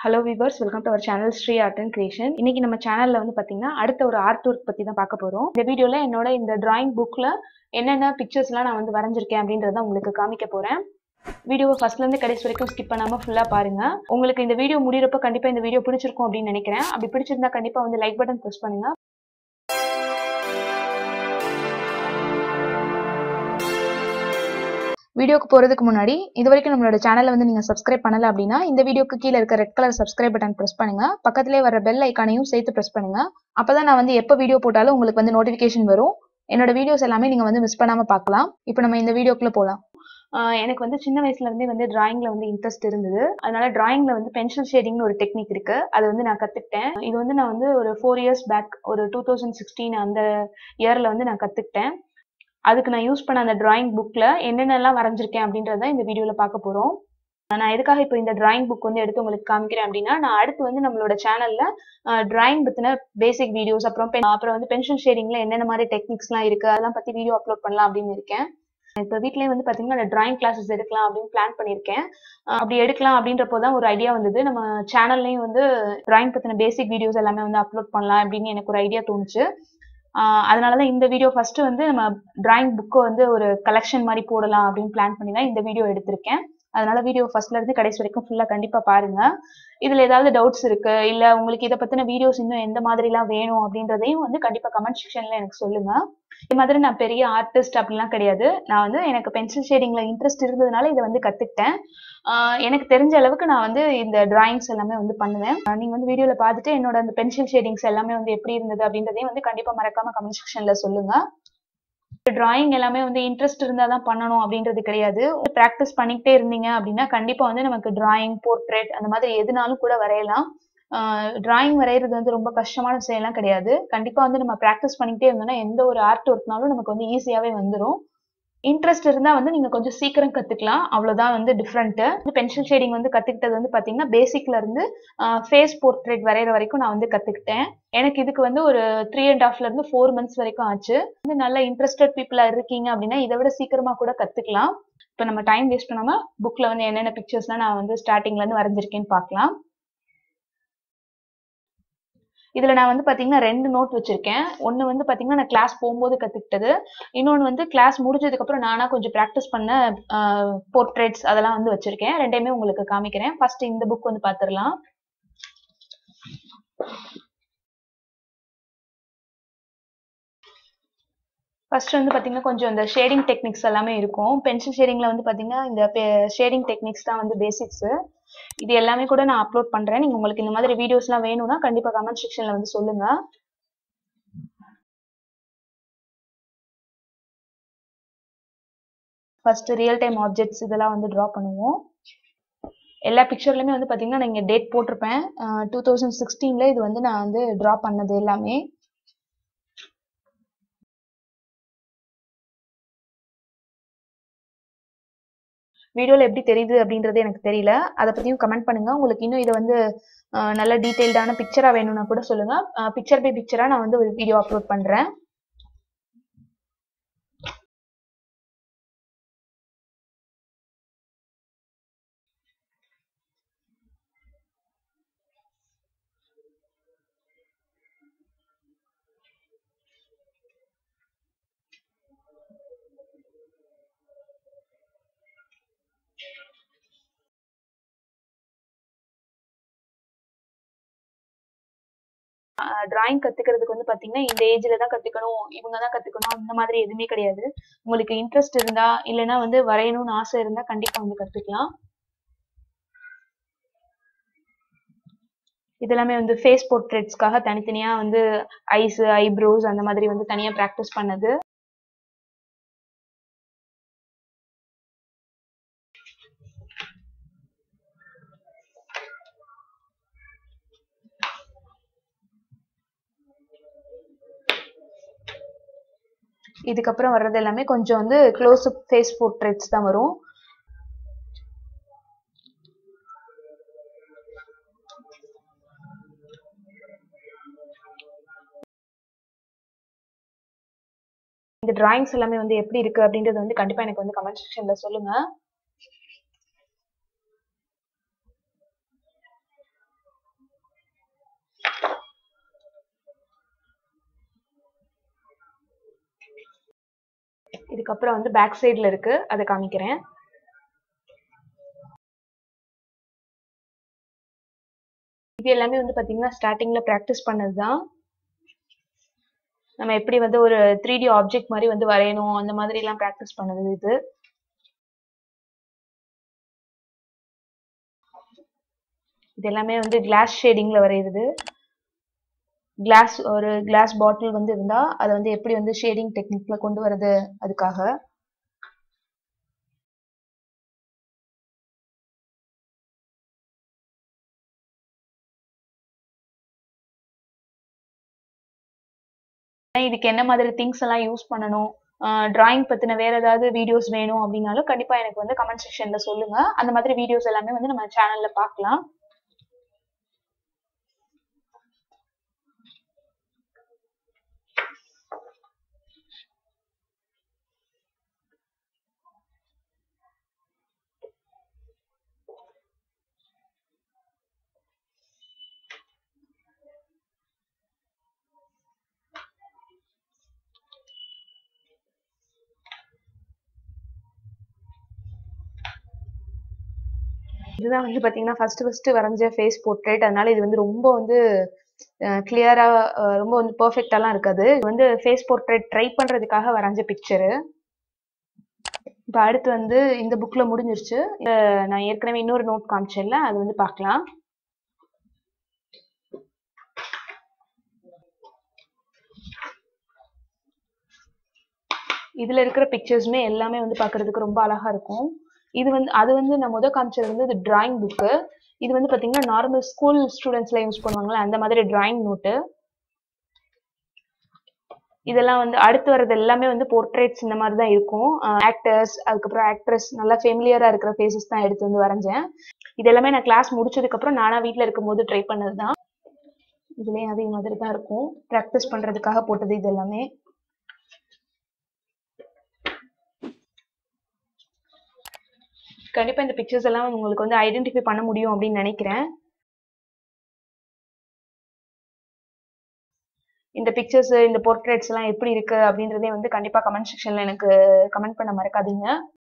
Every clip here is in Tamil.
hello viewers welcome to our channel Sri art and creation இன்னைக்கு நம்ம சேனல்ல வந்து பாத்தீங்கன்னா அடுத்த ஒரு ஆர்ட் ஒர்க் பத்தி தான் பார்க்க போறோம் இந்த வீடியோல என்னோட இந்த டிராயிங் புக்ல என்னென்ன பிக்சர்ஸ்லாம் நான் வந்து வரைஞ்சிருக்கேன் அப்படின்றத உங்களுக்கு காமிக்க போறேன் வீடியோவை ஃபர்ஸ்ட்ல இருந்து கடைசி வரைக்கும் ஸ்கிப் பண்ணாம ஃபுல்லா பாருங்க உங்களுக்கு இந்த வீடியோ முடியிறப்ப கண்டிப்பா இந்த வீடியோ பிடிச்சிருக்கும் அப்படின்னு நினைக்கிறேன் அப்படி பிடிச்சிருந்தா கண்டிப்பா வந்து லைக் பட்டன் ப்ரெஸ் பண்ணுங்க வீடியோக்கு போறதுக்கு முன்னாடி இது வரைக்கும் நம்மளோட சேனலை வந்து நீங்க சப்ஸ்கிரைப் பண்ணல அப்படின்னா இந்த வீடியோக்கு கீழே இருக்க red colour subscribe button press பண்ணுங்க பக்கத்திலே வர பெல் ஐக்கானையும் சேர்த்து பிரஸ் பண்ணுங்க அப்பதான் நான் வந்து எப்போ வீடியோ போட்டாலும் உங்களுக்கு வந்து நோட்டிபிகேஷன் வரும் என்னோட வீடியோஸ் எல்லாமே நீங்க வந்து மிஸ் பண்ணாம பார்க்கலாம் இப்போ நம்ம இந்த வீடியோக்குள்ள போலாம் ஆஹ் எனக்கு வந்து சின்ன வயசுல இருந்தே வந்து டிராயிங்ல வந்து இன்ட்ரெஸ்ட் இருந்தது அதனால டிராயிங்ல வந்து பென்சில் ஷேடிங்னு ஒரு டெக்னிக் இருக்கு அது வந்து நான் கத்துக்கிட்டேன் இது வந்து நான் வந்து ஒரு ஃபோர் இயர்ஸ் பேக் ஒரு டூ தௌசண்ட் சிக்ஸ்டீன் அந்த இயர்ல வந்து நான் கத்துக்கிட்டேன் அதுக்கு நான் யூஸ் பண்ண அந்த டிராயிங் புக்ல என்னென்னலாம் வரைஞ்சிருக்கேன் அப்படின்றத இந்த வீடியோல பார்க்க போறோம் நான் எதுக்காக இப்போ இந்த டிராயிங் புக் வந்து எடுத்து உங்களுக்கு காமிக்கிறேன் அப்படின்னா நான் அடுத்து வந்து நம்மளோட சேனல்ல டிராயிங் பத்தின பேசிக் வீடியோஸ் அப்புறம் pen- அப்புறம் வந்து பென்சில் ஷேடிங்ல என்னென்ன மாதிரி டெக்னிக்ஸ்லாம் இருக்கு அதெல்லாம் பத்தி வீடியோ அப்லோட் பண்ணலாம் அப்படின்னு இருக்கேன் இப்போ வீட்லயே வந்து பாத்தீங்கன்னா நான் டிராயிங் கிளாஸஸ் எடுக்கலாம் அப்படின்னு பிளான் பண்ணியிருக்கேன் அஹ் அப்படி எடுக்கலாம் அப்படின்றப்போ தான் ஒரு ஐடியா வந்தது நம்ம சேனல்லையும் வந்து டிராயிங் பத்தின பேசிக் வீடியோஸ் எல்லாமே வந்து அப்லோட் பண்ணலாம் அப்படின்னு எனக்கு ஒரு ஐடியா தோணுச்சு ஆஹ் அதனாலதான் இந்த வீடியோ ஃபர்ஸ்ட் வந்து நம்ம டிராயிங் புக்கை வந்து ஒரு கலெக்ஷன் மாதிரி போடலாம் அப்படின்னு பிளான் பண்ணி தான் இந்த வீடியோ எடுத்திருக்கேன் அதனால வீடியோ ஃபர்ஸ்ட்ல இருந்து கடைசி வரைக்கும் ஃபுல்லா கண்டிப்பா பாருங்க இதுல ஏதாவது டவுட்ஸ் இருக்கு இல்ல உங்களுக்கு இதை பத்தின வீடியோஸ் இன்னும் எந்த மாதிரிலாம் வேணும் அப்படின்றதையும் வந்து கண்டிப்பா கமெண்ட் செக்ஷன்ல எனக்கு சொல்லுங்க இது மாதிரி நான் பெரிய ஆர்டிஸ்ட் அப்படிலாம் கிடையாது நான் வந்து எனக்கு பென்சில் ஷேடிங்ல இன்ட்ரெஸ்ட் இருந்ததுனால இதை வந்து கத்துக்கிட்டேன் ஆஹ் எனக்கு தெரிஞ்ச அளவுக்கு நான் வந்து இந்த டிராயிங்ஸ் எல்லாமே வந்து பண்ணுவேன் ஆஹ் நீங்க வந்து வீடியோல பார்த்துட்டு என்னோட அந்த பென்சில் ஷேடிங்ஸ் எல்லாமே வந்து எப்படி இருந்தது அப்படின்றதையும் வந்து கண்டிப்பா மறக்காம கமெண்ட் செக்ஷன்ல சொல்லுங்க டிராயிங் எல்லாமே வந்து இன்ட்ரெஸ்ட் இருந்தா தான் பண்ணணும் அப்படின்றது கிடையாது ப்ராக்டிஸ் பண்ணிக்கிட்டே இருந்தீங்க அப்படின்னா கண்டிப்பா வந்து நமக்கு டிராயிங் போர்ட்ரேட் அந்த மாதிரி எதுனாலும் கூட வரையலாம் டிராயிங் வரைகிறது வந்து ரொம்ப கஷ்டமான விஷயம்லாம் கிடையாது கண்டிப்பா வந்து நம்ம ப்ராக்டிஸ் பண்ணிக்கிட்டே இருந்தோம்னா எந்த ஒரு ஆர்ட் ஒர்க்னாலும் நமக்கு வந்து ஈஸியாவே வந்துடும் இன்ட்ரெஸ்ட் இருந்தா வந்து நீங்க கொஞ்சம் சீக்கிரம் கத்துக்கலாம் அவ்வளவுதான் வந்து டிஃப்ரெண்ட் பென்சில் ஷேடிங் வந்து கத்துக்கிட்டது வந்து பாத்தீங்கன்னா பேசிக்ல இருந்து ஃபேஸ் போர்ட்ரேட் வரைகிற வரைக்கும் நான் வந்து கத்துக்கிட்டேன் எனக்கு இதுக்கு வந்து ஒரு த்ரீ அண்ட் ஹாஃப்ல இருந்து ஃபோர் மந்த்ஸ் வரைக்கும் ஆச்சு வந்து நல்ல இன்ட்ரெஸ்டட் பீப்புளா இருக்கீங்க அப்படின்னா இதை விட சீக்கிரமா கூட கத்துக்கலாம் இப்போ நம்ம டைம் வேஸ்ட் பண்ணாம புக்ல வந்து என்னென்ன பிக்சர்ஸ்லாம் நான் வந்து ஸ்டார்டிங்ல இருந்து வரைஞ்சிருக்கேன்னு பார்க்கலாம் இதுல நான் வந்து பாத்தீங்கன்னா ரெண்டு நோட் வச்சிருக்கேன் ஒன்னு வந்து பாத்தீங்கன்னா நான் கிளாஸ் போகும்போது கத்துக்கிட்டது இன்னொன்னு வந்து கிளாஸ் முடிஞ்சதுக்கு அப்புறம் நானா கொஞ்சம் ப்ராக்டிஸ் பண்ண போர்ட்ரேட்ஸ் அதெல்லாம் வந்து வச்சிருக்கேன் ரெண்டையுமே உங்களுக்கு காமிக்கிறேன் ஃபர்ஸ்ட் இந்த புக் வந்து பாத்துரலாம் ஃபர்ஸ்ட் வந்து பாத்தீங்கன்னா கொஞ்சம் இந்த ஷேடிங் டெக்னிக்ஸ் எல்லாமே இருக்கும் பென்சில் ஷேடிங்ல வந்து பாத்தீங்கன்னா இந்த ஷேடிங் டெக்னிக்ஸ் தான் வந்து பேசிக்ஸ் இது எல்லாமே கூட நான் அப்லோட் பண்றேன் நீங்க உங்களுக்கு இந்த மாதிரி வீடியோஸ்லாம் வேணும்னா கண்டிப்பா கமெண்ட் செக்ஷன்ல வந்து சொல்லுங்க ஃபர்ஸ்ட் ரியல் டைம் ஆப்ஜெக்ட்ஸ் இதெல்லாம் வந்து ட்ரா பண்ணுவோம் எல்லா பிக்சர்லையுமே வந்து பாத்தீங்கன்னா நான் இங்க டேட் போட்டிருப்பேன் டூ தௌசண்ட் சிக்ஸ்டீன்ல இது வந்து நான் வந்து ட்ரா பண்ணது எல்லாமே வீடியோல எப்படி தெரியுது அப்படின்றது எனக்கு தெரியல அதை பத்தியும் கமெண்ட் பண்ணுங்க உங்களுக்கு இன்னும் இதை வந்து அஹ், நல்ல டீடைல்டான பிக்சரா வேணும்னா கூட சொல்லுங்க பிக்சர் பை பிக்சரா நான் வந்து ஒரு வீடியோ அப்லோட் பண்றேன் டிராயிங் கத்துக்கிறதுக்கு வந்து பாத்தீங்கன்னா இந்த ஏஜ்ல தான் கத்துக்கணும் இவங்க தான் கத்துக்கணும் அந்த மாதிரி எதுவுமே கிடையாது உங்களுக்கு இன்ட்ரெஸ்ட் இருந்தா இல்லைன்னா வந்து வரையணும்னு ஆசை இருந்தா கண்டிப்பா வந்து கத்துக்கலாம் இதெல்லாமே வந்து ஃபேஸ் போர்ட்ரேட்ஸ்க்காக தனித்தனியா வந்து ஐஸ் ஐப்ரோஸ் அந்த மாதிரி வந்து தனியா ப்ராக்டிஸ் பண்ணது இதுக்கப்புறம் வர்றது எல்லாமே கொஞ்சம் வந்து க்ளோஸ் அப் ஃபேஸ் போர்ட்ரேட்ஸ் தான் வரும் இந்த டிராயிங்ஸ் எல்லாமே வந்து எப்படி இருக்கு அப்படின்றது வந்து கண்டிப்பா எனக்கு வந்து கமெண்ட் செக்ஷன்ல சொல்லுங்க இதுக்கப்புறம் வந்து பேக் சைடில் இருக்கு அதை காமிக்கிறேன் இது எல்லாமே வந்து பார்த்தீங்கன்னா ஸ்டார்டிங்கில் ப்ராக்டிஸ் பண்ணது தான் நம்ம எப்படி வந்து ஒரு த்ரீ டி ஆப்ஜெக்ட் மாதிரி வந்து வரையணும் அந்த மாதிரிலாம் ப்ராக்டிஸ் பண்ணது இது இது எல்லாமே வந்து கிளாஸ் ஷேடிங்கில் வரைகிறது கிளாஸ் ஒரு கிளாஸ் பாட்டில் வந்து இருந்தால் அதை வந்து எப்படி வந்து ஷேடிங் டெக்னிக்கில் கொண்டு வரது அதுக்காக இதுக்கு என்ன மாதிரி திங்ஸ் எல்லாம் யூஸ் பண்ணணும் டிராயிங் பற்றின வேற ஏதாவது வீடியோஸ் வேணும் அப்படின்னாலும் கண்டிப்பாக எனக்கு வந்து கமெண்ட் செக்ஷனில் சொல்லுங்க அந்த மாதிரி வீடியோஸ் எல்லாமே வந்து நம்ம சேனலில் பார்க்கலாம் இதுதான் வந்து பார்த்தீங்கன்னா ஃபர்ஸ்ட் ஃபர்ஸ்ட் வரைஞ்ச ஃபேஸ் போர்ட்ரேட் அதனால இது வந்து ரொம்ப வந்து கிளியரா ரொம்ப வந்து பெர்ஃபெக்டாலாம் இருக்காது இது வந்து ஃபேஸ் போர்ட்ரேட் ட்ரை பண்றதுக்காக வரைஞ்ச பிக்சரு இப்போ அடுத்து வந்து இந்த புக்ல முடிஞ்சிருச்சு நான் ஏற்கனவே இன்னொரு நோட் காமிச்சேன்ல அது வந்து பார்க்கலாம் இதுல இருக்கிற பிக்சர்ஸுமே எல்லாமே வந்து பார்க்கிறதுக்கு ரொம்ப அழகா இருக்கும் இது வந்து அது வந்து நான் முத காமிச்சது வந்து இது டிராயிங் புக்கு இது வந்து பார்த்தீங்கன்னா நார்மல் ஸ்கூல் ஸ்டூடெண்ட்ஸ்ல யூஸ் பண்ணுவாங்களே அந்த மாதிரி டிராயிங் நோட்டு இதெல்லாம் வந்து அடுத்து வர்றது எல்லாமே வந்து போர்ட்ரேட்ஸ் இந்த மாதிரி தான் இருக்கும் ஆக்டர்ஸ் அதுக்கப்புறம் ஆக்ட்ரஸ் நல்லா ஃபெமிலியரா இருக்கிற ஃபேஸஸ் தான் எடுத்து வந்து வரைஞ்சேன் இது எல்லாமே நான் கிளாஸ் முடிச்சதுக்கப்புறம் நானா வீட்டில் இருக்கும்போது ட்ரை பண்ணது தான் இதுலேயும் அதே மாதிரி தான் இருக்கும் ப்ராக்டிஸ் பண்ணுறதுக்காக போட்டது இது எல்லாமே கண்டிப்பா இந்த பிக்சர்ஸ் எல்லாம் உங்களுக்கு வந்து ஐடென்டிஃபை பண்ண முடியும் அப்படின்னு நினைக்கிறேன் இந்த பிக்சர்ஸ் இந்த போர்ட்ரேட்ஸ் எல்லாம் எப்படி இருக்கு அப்படின்றதே வந்து கண்டிப்பா கமெண்ட் செக்ஷன்ல எனக்கு கமெண்ட் பண்ண மறக்காதீங்க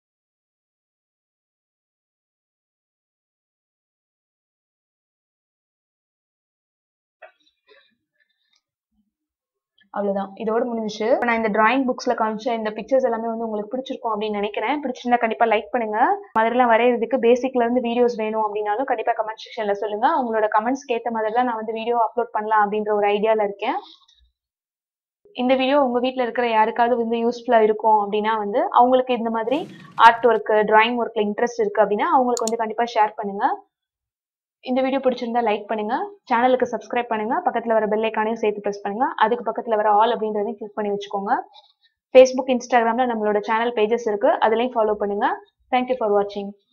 அவ்வளவுதான் இதோட முடிஞ்சிச்சு நான் இந்த டிராயிங் புக்ஸ்ல காமிச்ச இந்த பிக்சர்ஸ் எல்லாமே வந்து உங்களுக்கு பிடிச்சிருக்கும் அப்படின்னு நினைக்கிறேன் பிடிச்சிருந்தா கண்டிப்பா லைக் பண்ணுங்க மாதிரிலாம் வரையறதுக்கு பேசிக்ல இருந்து வீடியோஸ் வேணும் அப்படின்னாலும் கண்டிப்பா கமெண்ட் செக்ஷன்ல சொல்லுங்க உங்களோட கமெண்ட்ஸ்க்கு ஏத்த மாதிரி தான் நான் வந்து வீடியோ அப்லோட் பண்ணலாம் அப்படின்ற ஒரு ஐடியால இருக்கேன் இந்த வீடியோ உங்க வீட்ல இருக்கிற யாருக்காவது வந்து யூஸ்ஃபுல்லா இருக்கும் அப்படின்னா வந்து அவங்களுக்கு இந்த மாதிரி ஆர்ட் ஒர்க் டிராயிங் ஒர்க்ல இன்ட்ரெஸ்ட் இருக்கு அப்படின்னா அவங்களுக்கு வந்து கண்டிப்பா ஷேர் பண்ணுங்க இந்த வீடியோ பிடிச்சிருந்தா லைக் பண்ணுங்க சேனலுக்கு சப்ஸ்கிரைப் பண்ணுங்க பக்கத்துல வர பெல் ஐக்கானையும் சேர்த்து ப்ரெஸ் பண்ணுங்க அதுக்கு பக்கத்துல வர ஆல் அப்படின்றதையும் கிளிக் பண்ணி வச்சுக்கோங்க ஃபேஸ்புக் இன்ஸ்டாகிராம்ல நம்மளோட சேனல் பேஜஸ் இருக்கு அதுலயும் ஃபாலோ பண்ணுங்க தேங்க்யூ ஃபார் வாட்சிங்